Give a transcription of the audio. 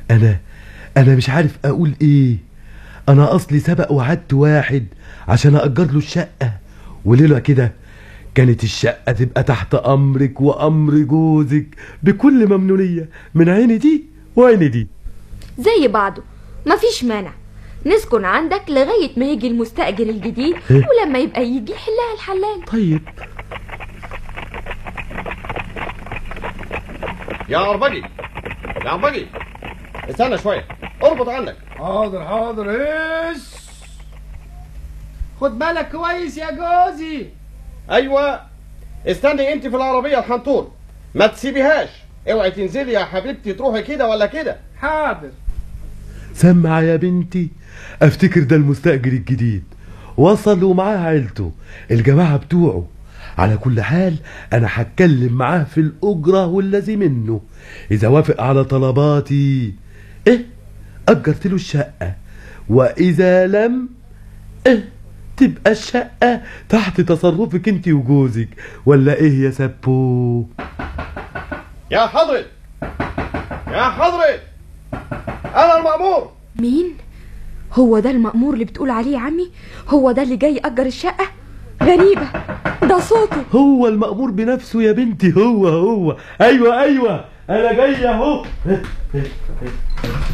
انا انا مش عارف اقول ايه انا اصلي سبق وعدت واحد عشان اجر له الشقه وليله كده كانت الشقه تبقى تحت امرك وامر جوزك بكل ممنونيه من عيني دي وعيني دي زي بعضه مفيش مانع نسكن عندك لغاية ما يجي المستأجر الجديد إيه؟ ولما يبقى يجي يحلها الحلال طيب يا عربجي يا عربجي استنى شويه اربط عنك حاضر حاضر ايش خد بالك كويس يا جوزي ايوه استني انت في العربيه الحنطور ما تسيبيهاش اوعي تنزلي يا حبيبتي تروحي كده ولا كده حاضر سمع يا بنتي افتكر ده المستأجر الجديد وصل ومعاه عيلته الجماعة بتوعه على كل حال انا هتكلم معاه في الاجرة والذي منه اذا وافق على طلباتي ايه اجرت له الشقة واذا لم ايه تبقى الشقة تحت تصرفك انت وجوزك ولا ايه يا سبو يا حضرة يا حضرة انا المأمور مين؟ هو ده المأمور اللي بتقول عليه يا عمي؟ هو ده اللي جاي يأجر الشقة؟ غريبة ده صوته هو المأمور بنفسه يا بنتي هو هو ايوه ايوه انا جاي اهو